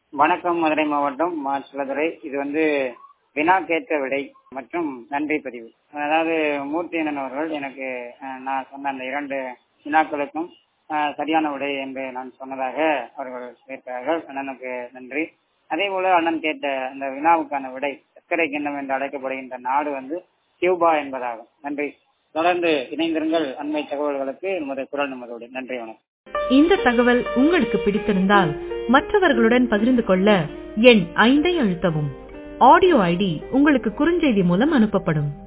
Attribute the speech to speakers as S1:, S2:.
S1: வணக்கம் மதுரை மாவட்டம் மா சிலதுரை இது வந்து வினா கேட்ட விடை மற்றும் நன்றி பதிவு அதாவது மூர்த்தி அண்ணன் அவர்கள் எனக்கு அஹ், நான் சொன்ன அந்த இரண்டு வினாக்களுக்கும் அஹ், சரியான விடை என்று நான் சொன்னதாக அவர்கள் கேட்டார்கள் அண்ணனுக்கு நன்றி அதே போல அண்ணன் கேட்ட அந்த வினாவுக்கான விடை சர்க்கரை கிண்ணம் என்று அழைக்கப்படுகின்ற நாடு வந்து கியூபா என்பதாகும் நன்றி தொடர்ந்து இணைந்திருங்கள் அண்மை தகவல்களுக்கு நமது குரல் நமதோடு நன்றி வணக்கம்
S2: இந்த தகவல் உங்களுக்கு பிடித்திருந்தால் மற்றவர்களுடன் பகிர்ந்து கொள்ள எண் ஐந்தை அழுத்தவும் ஆடியோ ஐடி உங்களுக்கு குறுஞ்செய்தி மூலம் அனுப்பப்படும்